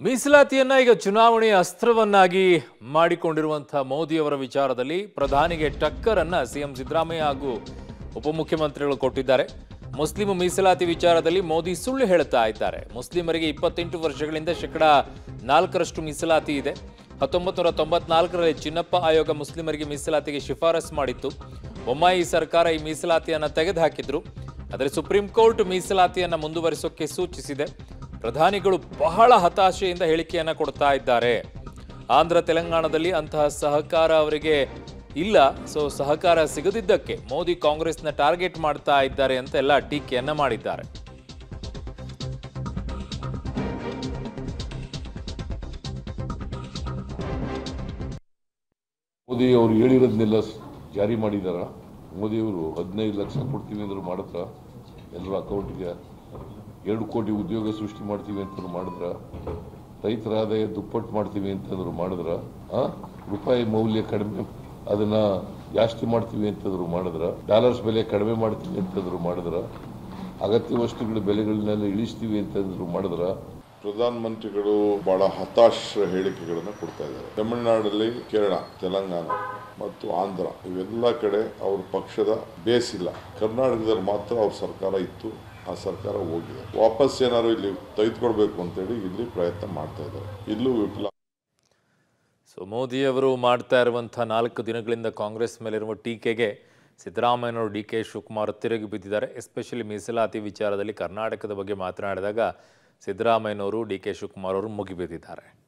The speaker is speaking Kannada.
ಮೀಸಲಾತಿಯನ್ನ ಈಗ ಚುನಾವಣೆಯ ಅಸ್ತ್ರವನ್ನಾಗಿ ಮಾಡಿಕೊಂಡಿರುವಂತಹ ಮೋದಿಯವರ ವಿಚಾರದಲ್ಲಿ ಪ್ರಧಾನಿಗೆ ಟಕ್ಕರ್ ಅನ್ನ ಸಿಎಂ ಸಿದ್ದರಾಮಯ್ಯ ಹಾಗೂ ಉಪಮುಖ್ಯಮಂತ್ರಿಗಳು ಕೊಟ್ಟಿದ್ದಾರೆ ಮುಸ್ಲಿಂ ಮೀಸಲಾತಿ ವಿಚಾರದಲ್ಲಿ ಮೋದಿ ಸುಳ್ಳು ಹೇಳುತ್ತಾ ಇದ್ದಾರೆ ಮುಸ್ಲಿಮರಿಗೆ ಇಪ್ಪತ್ತೆಂಟು ವರ್ಷಗಳಿಂದ ಶೇಕಡ ನಾಲ್ಕರಷ್ಟು ಮೀಸಲಾತಿ ಇದೆ ಹತ್ತೊಂಬತ್ತು ನೂರ ತೊಂಬತ್ನಾಲ್ಕರಲ್ಲಿ ಚಿನ್ನಪ್ಪ ಆಯೋಗ ಮುಸ್ಲಿಮರಿಗೆ ಮೀಸಲಾತಿಗೆ ಶಿಫಾರಸ್ ಮಾಡಿತ್ತು ಬೊಮ್ಮಾಯಿ ಸರ್ಕಾರ ಈ ಮೀಸಲಾತಿಯನ್ನು ತೆಗೆದುಹಾಕಿದ್ರು ಆದರೆ ಸುಪ್ರೀಂ ಕೋರ್ಟ್ ಮೀಸಲಾತಿಯನ್ನು ಮುಂದುವರಿಸೋಕೆ ಸೂಚಿಸಿದೆ ಪ್ರಧಾನಿಗಳು ಬಹಳ ಹತಾಶೆಯಿಂದ ಹೇಳಿಕೆಯನ್ನ ಕೊಡ್ತಾ ಇದ್ದಾರೆ ಆಂಧ್ರ ತೆಲಂಗಾಣದಲ್ಲಿ ಅಂತಹ ಸಹಕಾರ ಅವರಿಗೆ ಇಲ್ಲ ಸೊ ಸಹಕಾರ ಸಿಗದಿದ್ದಕ್ಕೆ ಮೋದಿ ಕಾಂಗ್ರೆಸ್ನ ಟಾರ್ಗೆಟ್ ಮಾಡ್ತಾ ಇದ್ದಾರೆ ಅಂತ ಎಲ್ಲ ಟೀಕೆಯನ್ನ ಮಾಡಿದ್ದಾರೆ ಮೋದಿ ಅವರು ಹೇಳಿರೋದನ್ನೆಲ್ಲ ಸ್- ಜಾರಿ ಮಾಡಿದಾರ ಮೋದಿಯವರು ಹದಿನೈದು ಲಕ್ಷ ಕೊಡ್ತೀವಿ ಅಂದ್ರು ಮಾಡಿದ್ರ ಎಲ್ಲರ ಅಕೌಂಟ್ಗೆ ಎರಡು ಕೋಟಿ ಉದ್ಯೋಗ ಸೃಷ್ಟಿ ಮಾಡ್ತೀವಿ ಅಂತಂದ್ರು ಮಾಡಿದ್ರ ರೈತರ ಆದಾಯ ದುಪ್ಪಟ್ಟು ಮಾಡ್ತೀವಿ ಅಂತಂದ್ರು ಮಾಡಿದ್ರ ಆ ರೂಪಾಯಿ ಮೌಲ್ಯ ಕಡಿಮೆ ಅದನ್ನ ಜಾಸ್ತಿ ಮಾಡ್ತೀವಿ ಅಂತಂದ್ರು ಮಾಡಿದ್ರ ಡಾಲರ್ಸ್ ಬೆಲೆ ಕಡಿಮೆ ಮಾಡ್ತೀವಿ ಅಂತಂದ್ರು ಮಾಡಿದ್ರ ಅಗತ್ಯ ವಸ್ತುಗಳ ಬೆಲೆಗಳನ್ನೆಲ್ಲ ಇಳಿಸ್ತೀವಿ ಅಂತಂದ್ರು ಮಾಡಿದ್ರ ಪ್ರಧಾನಮಂತ್ರಿಗಳು ಬಹಳ ಹತಾಶ ಹೇಳಿಕೆಗಳನ್ನು ಕೊಡ್ತಾ ಇದ್ದಾರೆ ತಮಿಳುನಾಡಲ್ಲಿ ಕೇರಳ ತೆಲಂಗಾಣ ಮತ್ತು ಆಂಧ್ರ ಇವೆಲ್ಲ ಕಡೆ ಅವ್ರ ಪಕ್ಷದ ಬೇಸ್ ಇಲ್ಲ ಕರ್ನಾಟಕದಲ್ಲಿ ಮಾತ್ರ ಅವ್ರ ಸರ್ಕಾರ ಇತ್ತು ಆ ಸರ್ಕಾರ ಹೋಗಿದೆ ವಾಪಸ್ ಏನಾದ್ರು ಇಲ್ಲಿ ತೆಗೆದುಕೊಳ್ಬೇಕು ಅಂತೇಳಿ ಇಲ್ಲಿ ಪ್ರಯತ್ನ ಮಾಡ್ತಾ ಇದ್ದಾರೆ ಇಲ್ಲೂ ವಿಫಲ ಸೊ ಮೋದಿಯವರು ಮಾಡ್ತಾ ಇರುವಂತಹ ನಾಲ್ಕು ದಿನಗಳಿಂದ ಕಾಂಗ್ರೆಸ್ ಮೇಲಿರುವ ಟೀಕೆಗೆ ಸಿದ್ದರಾಮಯ್ಯನವರು ಡಿ ಕೆ ಶಿವಕುಮಾರ್ ತಿರುಗಿ ಬಿದ್ದಿದ್ದಾರೆ ಎಸ್ಪೆಷಲಿ ಮೀಸಲಾತಿ ವಿಚಾರದಲ್ಲಿ ಕರ್ನಾಟಕದ ಬಗ್ಗೆ ಮಾತನಾಡಿದಾಗ ಸಿದ್ದರಾಮಯ್ಯನವರು ಡಿ ಕೆ ಶಿವಕುಮಾರ್ ಅವರು ಮುಗಿಬಿದ್ದಿದ್ದಾರೆ